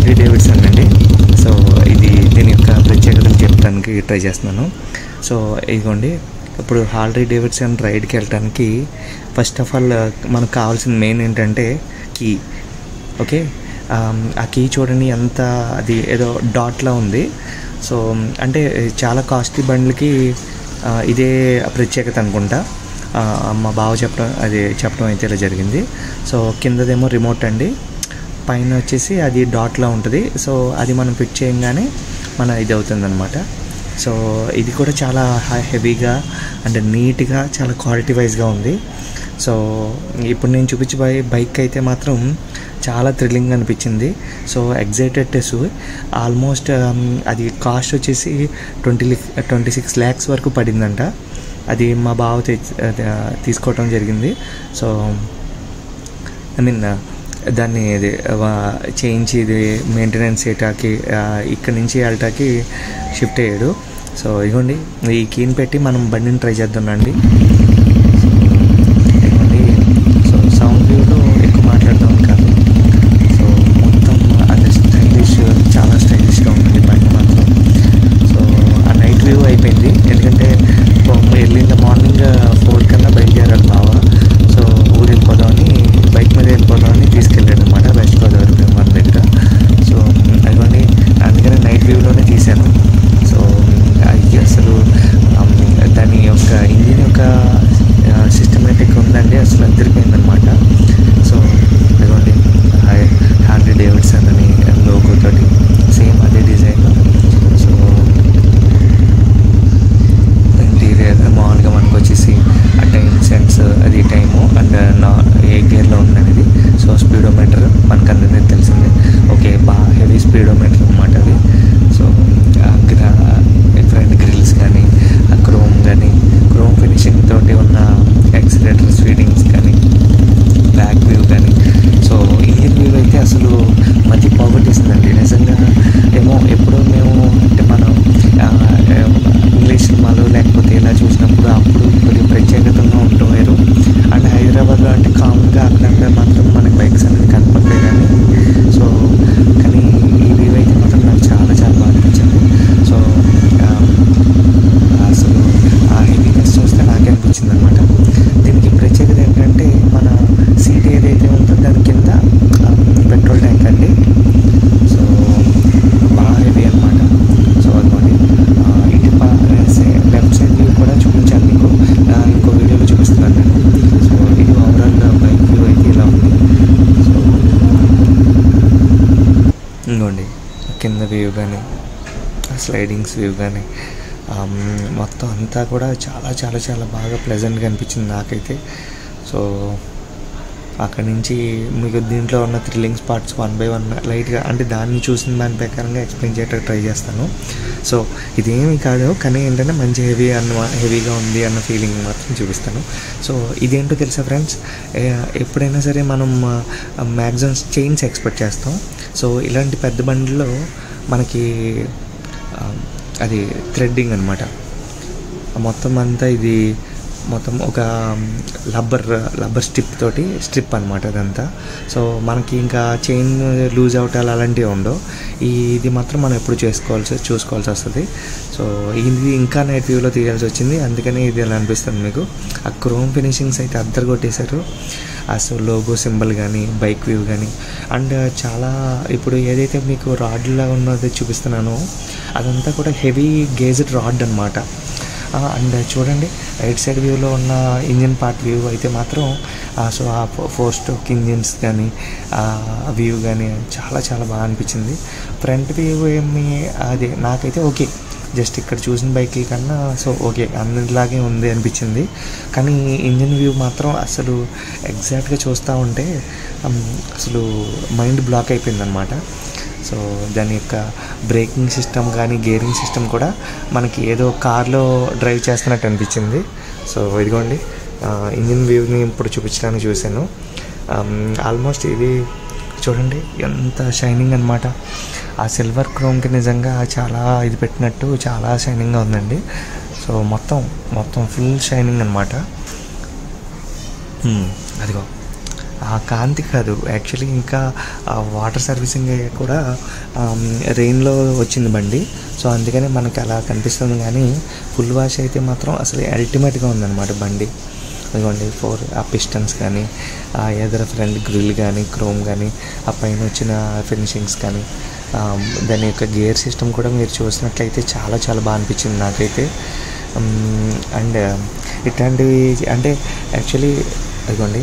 Harley Davidson అండి so ఇది దీని యొక్క ప్రత్యేకతను చెప్పడానికి ట్రై చేస్తున్నాను సో ఇదిగోండి ఇప్పుడు హార్లీ డేవిడ్సన్ రైడ్కి వెళ్ళడానికి ఫస్ట్ ఆఫ్ ఆల్ మనకు కావాల్సిన మెయిన్ ఏంటంటే కీ ఓకే ఆమ్, ఆ కీ చూడండి ఎంత అది ఏదో డాట్లా ఉంది సో అంటే చాలా కాస్ట్లీ బండ్లకి ఆ, ఇదే ప్రత్యేకత అనుకుంటా ఆ, మా బావ చెప్పడం అది చెప్పడం అయితే ఇలా జరిగింది సో కిందదేమో రిమోట్ అండి పైన వచ్చేసి అది డాట్లా ఉంటుంది సో అది మనం ఫిట్ చేయగానే మన ఇది అవుతుంది అనమాట సో ఇది కూడా చాలా హెవీగా అండ్ నీట్గా చాలా క్వాలిటీ వైజ్గా ఉంది సో ఇప్పుడు నేను చూపించే బై బైక్ అయితే మాత్రం చాలా థ్రిల్లింగ్ అనిపించింది సో ఎగ్జైటెడ్నెస్ ఆల్మోస్ట్ అది కాస్ట్ వచ్చేసి ట్వంటీ ట్వంటీ సిక్స్ ల్యాక్స్ వరకు పడిందంట అది మా బావ తెచ్చి అది, ఆ, తీసుకోవటం జరిగింది సో ఐ మీన్ దాన్ని ఇది వా- చేయించి ఇది మెయింటెనెన్స్ చేయటానికి ఆ, ఇక్కడి నుంచి వెళ్ళటానికి షిఫ్ట్ అయ్యాడు సో ఇదిగోండి ఈ కీని పెట్టి మనం బండిని ట్రై చేద్దామండి ఇదిగోండి సో సౌండ్ వ్యూలో ఎక్కువ మాట్లాడదాం కాదు సో మొత్తం అది స్టైలిష్ చాలా స్టైలిష్గా ఉంది బండి మాత్రం సో ఆ నైట్ వ్యూ అయిపోయింది ఎందుకంటే early in the morning four కన్నా బయలుదేరాలి బావ సో ఊరు వెళ్ళిపోదామని బైక్ మీద వెళ్ళిపోదామని తీసుకెళ్ళాడు అనమాట వెస్ట్ గోదావరి మన దగ్గర సో అదిగోండి అందుకని నైట్ వ్యూలోనే తీశాను సో అది అసలు um, దాని యొక్క ఇంజిన్ యొక్క సిస్టమేటిక్ ఉందండి అసలు అద్దరిపోయిందనమాట సో ఇదిగోండి హార్లీ డేవిడ్సన్ అని లోగో తోటి సేమ్ అదే డిజైన్ సో ఇంటీరియర్ మామూలుగా మనకు వచ్చేసి ఆ టైం సెన్స్ అది టైము అండ్ నా ఏ గేర్లో ఉందనేది సో స్పీడోమీటర్ మనకు అందరికీ తెలిసిందే ఓకే బాగా హెవీ స్పీడోమీటర్ అనమాట అది సో డిఫరెంట్ గ్రిల్స్ కానీ ఆ క్రోమ్ కానీ క్రోమ్ ఫినిషింగ్ తోటి ఉన్న యాక్సిలేటర్ స్వీడింగ్స్ కానీ బ్యాక్ వ్యూ కానీ సో ఇంజిన్ వ్యూ అయితే అసలు మధ్య పోగొట్టేసిందండి నిజంగా ఏమో ఎప్పుడో మేము అంటే మనం ఆ, ఏ, ఇంగ్లీష్ సినిమాలు లేకపోతే ఇలా చూసినప్పుడు అప్పుడు కొద్దిగా ప్రత్యేకతంగా ఉండటం వేరు అండ్ హైదరాబాద్లో అంటే కామన్గా అక్కడక్కడ మాత్రం మనకి బైక్స్ అనేది కనపడతాయి కానీ సో కానీ ఈ వ్యూ అయితే మాత్రం నాకు చాలా చాలా బాగా అనిపించింది సో ఆ, అసలు ఆ హెవీనెస్ చూస్తే నాకే అనిపించింది అనమాట దీనికి ప్రత్యేకత ఏంటంటే మన సీట్ ఏదైతే ఉందో దాని కింద పెట్రోల్ ట్యాంక్ అండి సో బాగా హెవీ అనమాట సో అదిగోండి ఆ, ఇటు లెఫ్ట్ సైడ్ వ్యూ కూడా చూపించాను మీకు ఆ, ఇంకో వీడియోలో చూపిస్తున్నాను నేను సో ఇది ఓవరాల్ బైక్ వ్యూ అయితే ఇలా ఉంది సో ఇంకోండి కింద వ్యూ కానీ స్లైడింగ్స్ వ్యూ కానీ మొత్తం అంతా కూడా చాలా చాలా చాలా బాగా ప్లెజెంట్గా అనిపించింది నాకైతే సో అక్కడి నుంచి మీకు దీంట్లో ఉన్న thrilling spots one by one లైట్గా అంటే దాన్ని చూసిన దాని ప్రకారంగా ఎక్స్ప్లెయిన్ చేయడానికి ట్రై చేస్తాను సో ఇదేమి కాదు కానీ ఏంటంటే మంచి హెవీ అన్న హెవీగా ఉంది అన్న ఫీలింగ్ మాత్రం చూపిస్తాను సో ఇదేంటో తెలుసా ఫ్రెండ్స్ ఎప్పుడైనా సరే మనం మ్యాక్సిమం చైన్స్ ఎక్స్పెక్ట్ చేస్తాం సో ఇలాంటి పెద్ద బండిలో మనకి ఆ, అది థ్రెడ్డింగ్ అనమాట మొత్తం అంతా ఇది మొత్తం ఒక లబ్బర్ లబ్బర్ స్ట్రిప్ తోటి స్ట్రిప్ అనమాట అదంతా సో మనకి ఇంకా చైన్ లూజ్ అవటాలు అలాంటివి ఉండవు ఈ ఇది మాత్రం మనం ఎప్పుడు చేసుకోవాల్సి చూసుకోవాల్సి వస్తుంది సో ఇది ఇంకా నైట్ వ్యూలో తీయాల్సి వచ్చింది అందుకని ఇది ఎలా అనిపిస్తుంది మీకు ఆ క్రోమ్ ఫినిషింగ్స్ అయితే అద్దరు కొట్టేశారు అసలు లోగో సింబల్ కానీ బైక్ వ్యూ కానీ అండ్ చాలా ఇప్పుడు ఏదైతే మీకు రాడ్లా ఉన్నది చూపిస్తున్నానో అదంతా కూడా హెవీ గేజ్డ్ రాడ్ అనమాట అండ్ చూడండి రైట్ సైడ్ వ్యూలో ఉన్న ఇంజిన్ పార్ట్ వ్యూ అయితే మాత్రం సో ఆ ఫోర్ స్ట్రోక్ ఇంజిన్స్ కానీ ఆ వ్యూ కానీ చాలా చాలా బాగా అనిపించింది ఫ్రంట్ వ్యూ ఏమి అది నాకైతే ఓకే జస్ట్ ఇక్కడ చూసిన బైక్ కన్నా సో ఓకే అందరిలాగే ఉంది అనిపించింది కానీ ఇంజిన్ వ్యూ మాత్రం అసలు ఎగ్జాక్ట్గా చూస్తూ ఉంటే ఉమ్, అసలు మైండ్ బ్లాక్ అయిపోయిందనమాట సో దాని యొక్క బ్రేకింగ్ సిస్టమ్ కానీ గేరింగ్ సిస్టమ్ కూడా మనకి ఏదో కార్లో డ్రైవ్ చేస్తున్నట్టు అనిపించింది సో ఇదిగోండి ఇంజిన్ వ్యూని ఇప్పుడు చూపించడానికి చూశాను ఆల్మోస్ట్ ఇది చూడండి ఎంత షైనింగ్ అనమాట ఆ సిల్వర్ క్రోమ్కి నిజంగా చాలా ఇది పెట్టినట్టు చాలా షైనింగ్గా ఉందండి సో మొత్తం మొత్తం ఫుల్ షైనింగ్ అనమాట అదిగో ఆ కాంతి కాదు యాక్చువల్లీ ఇంకా ఆ వాటర్ సర్వీసింగ్ కూడా రెయిన్లో వచ్చింది బండి సో అందుకనే మనకి అలా కనిపిస్తుంది కానీ ఫుల్ వాష్ అయితే మాత్రం అసలు అల్టిమేట్గా ఉందన్నమాట బండి ఇదిగోండి ఫోర్ ఆ పిస్టన్స్ కానీ ఆ ఎదర ఫ్రంట్ గ్రిల్ కానీ క్రోమ్ కానీ ఆ పైన వచ్చిన ఫినిషింగ్స్ కానీ ఆ, దాని యొక్క గేర్ సిస్టమ్ కూడా మీరు చూసినట్లయితే చాలా చాలా బాగా అనిపించింది నాకైతే అండ్ ఇట్లాంటివి అంటే యాక్చువల్లీ అదిగోండి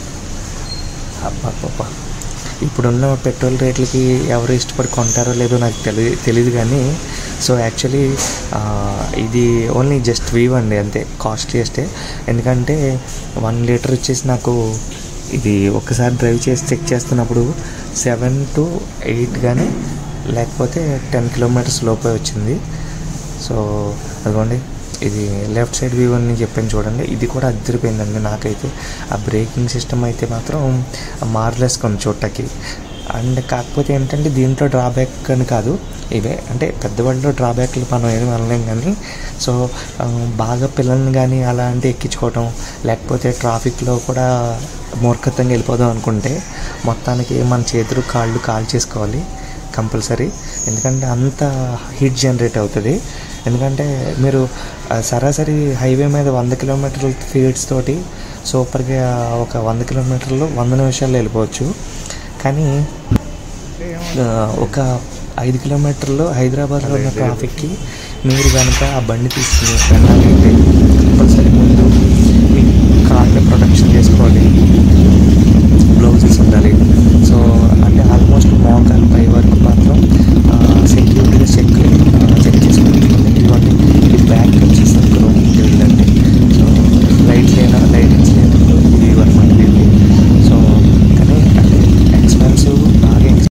అబ్బా ఇప్పుడున్న పెట్రోల్ రేట్లకి ఎవరు ఇష్టపడి కొంటారో లేదో నాకు తెలి తెలియదు కానీ సో యాక్చువల్లీ ఇది ఓన్లీ జస్ట్ వీవ్ అండి అంతే కాస్ట్లీయెస్టే ఎందుకంటే వన్ లీటర్ వచ్చేసి నాకు ఇది ఒకసారి డ్రైవ్ చేసి చెక్ చేస్తున్నప్పుడు సెవెన్ టు ఎయిట్ కానీ లేకపోతే టెన్ కిలోమీటర్స్ లోపే వచ్చింది సో అదిగోండి ఇది లెఫ్ట్ సైడ్ వ్యూ అని చెప్పాను చూడండి ఇది కూడా అద్దరిపోయిందండి నాకైతే ఆ బ్రేకింగ్ సిస్టమ్ అయితే మాత్రం మార్లెస్ కొన్ని చోటకి అండ్ కాకపోతే ఏంటంటే దీంట్లో డ్రాబ్యాక్ అని కాదు ఇవే అంటే పెద్దవాళ్ళలో డ్రాబ్యాక్లు మనం ఏమి అనలేం కానీ సో ఆ, బాగా పిల్లల్ని కానీ అలాంటి ఎక్కించుకోవటం లేకపోతే ట్రాఫిక్లో కూడా మూర్ఖత్వంగా వెళ్ళిపోదాం అనుకుంటే మొత్తానికి మన చేతులు కాళ్ళు కాల్ చేసుకోవాలి కంపల్సరీ ఎందుకంటే అంత హీట్ జనరేట్ అవుతుంది ఎందుకంటే మీరు ఆ, సరాసరి హైవే మీద వంద కిలోమీటర్ల స్పీడ్స్ తోటి సూపర్గా ఒక వంద కిలోమీటర్లు వంద నిమిషాల్లో వెళ్ళిపోవచ్చు కానీ ఆ, ఒక ఐదు కిలోమీటర్లు హైదరాబాద్లో ఉన్న ట్రాఫిక్కి మీరు కనుక ఆ బండి తీసుకుని వెళ్ళాలంటే కంపల్సరీ